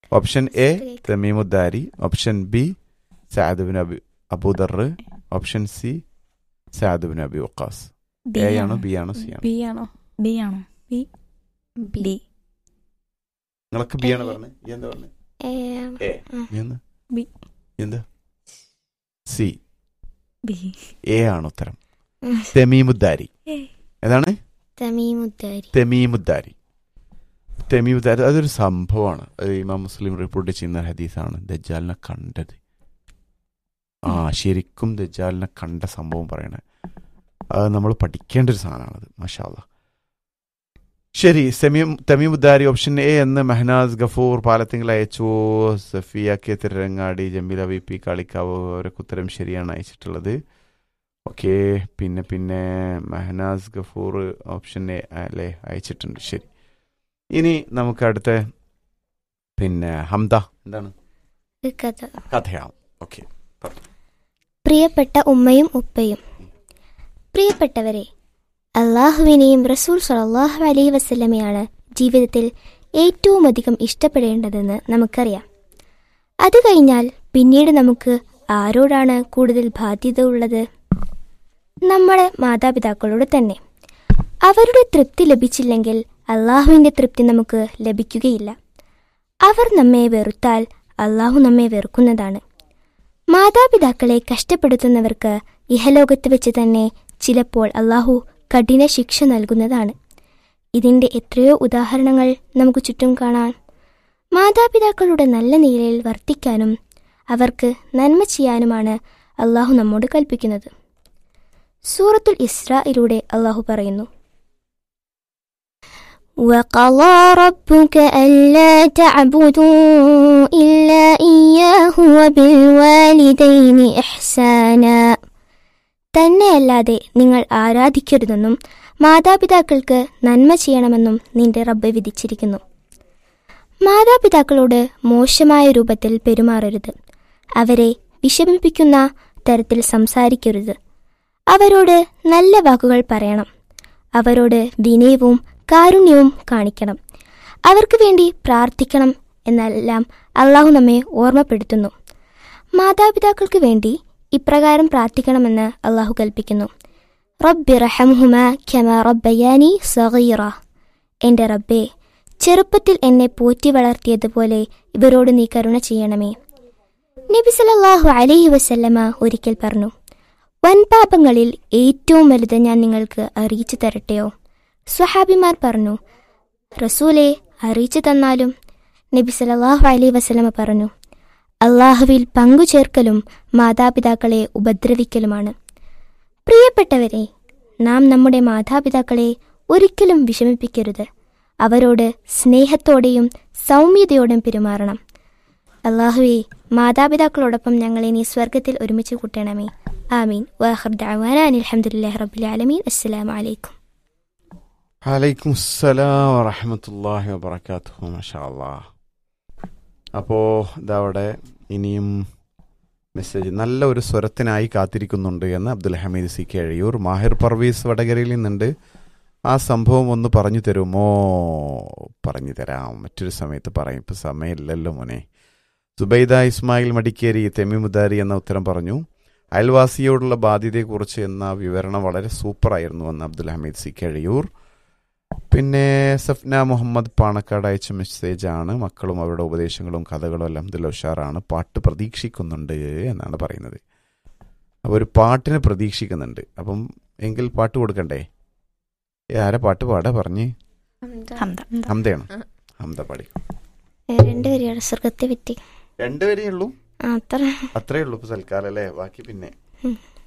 Option A തമീമുദ്ദാരി option B സാദുബിൻ അബി അബൂദർ ഓപ്ഷൻ സി സാദുബിൻ അബി വക്കാസ് ബി എ ആണോ ബി ആണോ സി ആണോ ബി ആണോ ബി ആണോ ബി നിങ്ങൾക്ക് ബി ആണ് പറഞ്ഞത് ഈ എന്താ പറഞ്ഞത് എ എന്ന് ബി. എന്താ സി ബി എ ആണ് ഉത്തരം തെമീമുദ്ദാരി ഏതാണ് തമീമുദ്ദാരി തെമീമുദ്ദാരി തെമീമുദ്ദാരി അതൊരു സംഭവമാണ് അത് ഇമാം മുസ്ലിം റിപ്പോർട്ട് ചെയ്യുന്ന ഹദീസാണ് ദജ്ജാലിനെ കണ്ടത് ആ ശരിക്കും ദജ്ജാലിനെ കണ്ട സംഭവം പറയണേ അത് നമ്മൾ പഠിക്കേണ്ട ഒരു സാധനമാണത് മഷാല്ല ശരി സെമീം തമീമുദ്ദാരി ഓപ്ഷൻ എ എന്ന് മെഹനാസ് ഗഫൂർ പാലത്തിങ്കൽ അയച്ചു Safiya K Tirurangadi Jameela V P Kalikavu അവരൊക്കെ ഉത്തരം ശരിയാണ് അയച്ചിട്ടുള്ളത് ഓക്കെ പിന്നെ പിന്നെ മെഹനാസ് ഗഫൂർ ഓപ്ഷൻ എ അല്ലേ അയച്ചിട്ടുണ്ട് ശരി ഇനി നമുക്ക് അടുത്ത പിന്നെ ഹംദ എന്താണ് ഒരു കഥ കഥയാണ് ഓക്കെ പ്രിയപ്പെട്ട ഉമ്മയും ഉപ്പയും പ്രിയപ്പെട്ടവരെ അള്ളാഹുവിനെയും റസൂൽ സലാഹു അലൈഹി വസ്ലമയാണ് ജീവിതത്തിൽ ഏറ്റവും അധികം ഇഷ്ടപ്പെടേണ്ടതെന്ന് നമുക്കറിയാം അത് കഴിഞ്ഞാൽ പിന്നീട് നമുക്ക് ആരോടാണ് കൂടുതൽ ബാധ്യത ഉള്ളത് നമ്മുടെ മാതാപിതാക്കളോട് തന്നെ അവരുടെ തൃപ്തി ലഭിച്ചില്ലെങ്കിൽ അള്ളാഹുവിൻ്റെ തൃപ്തി നമുക്ക് ലഭിക്കുകയില്ല അവർ നമ്മെ വെറുത്താൽ അള്ളാഹു നമ്മെ വെറുക്കുന്നതാണ് മാതാപിതാക്കളെ കഷ്ടപ്പെടുത്തുന്നവർക്ക് ഇഹലോകത്ത് വെച്ച് തന്നെ ചിലപ്പോൾ അള്ളാഹു കഠിന ശിക്ഷ നൽകുന്നതാണ് ഇതിൻ്റെ എത്രയോ ഉദാഹരണങ്ങൾ നമുക്ക് ചുറ്റും കാണാം മാതാപിതാക്കളുടെ നല്ല നിലയിൽ വർത്തിക്കാനും അവർക്ക് നന്മ ചെയ്യാനുമാണ് അള്ളാഹു നമ്മോട് കൽപ്പിക്കുന്നത് സൂറത്തുൽ ഇസ്രായിലൂടെ അള്ളാഹു പറയുന്നു وقضى ربك ألا تعبدوا إلا إياه وبالوالدين إحسانا തന്നെയല്ലാതെ നിങ്ങൾ ആരാധിക്കരുതെന്നും മാതാപിതാക്കൾക്ക് നന്മ ചെയ്യണമെന്നും നിന്റെ റബ്ബ് വിധിച്ചിരിക്കുന്നു മാതാപിതാക്കളോട് മോശമായ രൂപത്തിൽ പെരുമാറരുത് അവരെ വിഷമിപ്പിക്കുന്ന തരത്തിൽ സംസാരിക്കരുത് അവരോട് നല്ല വാക്കുകൾ പറയണം അവരോട് വിനയവും കാരുണ്യവും കാണിക്കണം അവർക്ക് വേണ്ടി പ്രാർത്ഥിക്കണം എന്നെല്ലാം അള്ളാഹു നമ്മെ ഓർമ്മപ്പെടുത്തുന്നു മാതാപിതാക്കൾക്ക് വേണ്ടി ഇപ്രകാരം പ്രാർത്ഥിക്കണമെന്ന് അള്ളാഹു കൽപ്പിക്കുന്നു റബ്ബി റഹംഹുമ ഖമ റബ്ബയാനി സഗീറ എൻ്റെ റബ്ബേ ചെറുപ്പത്തിൽ എന്നെ പോറ്റി വളർത്തിയതുപോലെ ഇവരോട് നീ കരുണ ചെയ്യണമേ നബി സല്ലല്ലാഹു അലൈഹി വസല്ലമ ഒരിക്കൽ പറഞ്ഞു വൻപാപങ്ങളിൽ ഏറ്റവും വലുത് ഞാൻ നിങ്ങൾക്ക് അറിയിച്ചു തരട്ടെയോ സ്വഹാബിമാർ പറഞ്ഞു റസൂലെ അറിയിച്ചു തന്നാലും നബി സല്ലല്ലാഹു അലൈഹി വസല്ലമ പറഞ്ഞു അള്ളാഹുവിൽ പങ്കുചേർക്കലും മാതാപിതാക്കളെ ഉപദ്രവിക്കലുമാണ് പ്രിയപ്പെട്ടവരെ നാം നമ്മുടെ മാതാപിതാക്കളെ ഒരിക്കലും വിഷമിപ്പിക്കരുത് അവരോട് സ്നേഹത്തോടെയും സൗമ്യതയോടും പെരുമാറണം അള്ളാഹുവെ മാതാപിതാക്കളോടൊപ്പം ഞങ്ങളെ നീ സ്വർഗത്തിൽ ഒരുമിച്ച് കൂട്ടണമേ ആമീൻ വാഹർ ദഅവാന അനിൽ ഹംദുലില്ലാഹി റബ്ബിൽ ആലമീൻ അസ്സലാമു അലൈക്കും വലൈക്കും അസ്സലാം വറഹമത്തല്ലാഹി വബർക്കാത്തു മഷാ അപ്പോൾ ഇതവിടെ ഇനിയും മെസ്സേജ് നല്ല ഒരു സ്വരത്തിനായി കാത്തിരിക്കുന്നുണ്ട് എന്ന് അബ്ദുൽ ഹമീദ് സി കഴിയൂർ മാഹിർ പർവീസ് വടകരയിൽ നിന്നുണ്ട് ആ സംഭവം ഒന്ന് പറഞ്ഞു തരുമോ പറഞ്ഞു തരാം മറ്റൊരു സമയത്ത് പറയും ഇപ്പം സമയമില്ലല്ലോ മോനെ സുബൈദ ഇസ്മായിൽ മടിക്കേരി തെമിമുദാരി എന്ന ഉത്തരം പറഞ്ഞു അയൽവാസിയോടുള്ള ബാധ്യതയെക്കുറിച്ച് എന്ന വിവരണം വളരെ സൂപ്പറായിരുന്നു എന്ന് അബ്ദുൽ ഹമീദ് സി കഴിയൂർ പിന്നെ സഫ്ന മുഹമ്മദ് പാണക്കാട് അയച്ച മെസ്സേജ് ആണ് മക്കളും അവരുടെ ഉപദേശങ്ങളും കഥകളും എല്ലാം ഇതിൽ ഉഷാറാണ് പാട്ട് പ്രതീക്ഷിക്കുന്നുണ്ട് എന്നാണ് പറയുന്നത് അപ്പോൾ ഒരു പാട്ടിനെ പ്രതീക്ഷിക്കുന്നുണ്ട് അപ്പം എങ്കിൽ പാട്ട് കൊടുക്കണ്ടേ ഏ, ആരാ പാട്ട് പാടാ പറഞ്ഞ് ഹംദ ഹംദയാണ് ഹംദ പാടി രണ്ടുപേരെയാണ് സ്വർഗത്തെ പറ്റി രണ്ടുപേരേ ഉള്ളൂ ആ, അത്ര അത്രേ ഉള്ളൂ ഇപ്പൊ സൽക്കാലം അല്ലേ ബാക്കി പിന്നെ ഉം.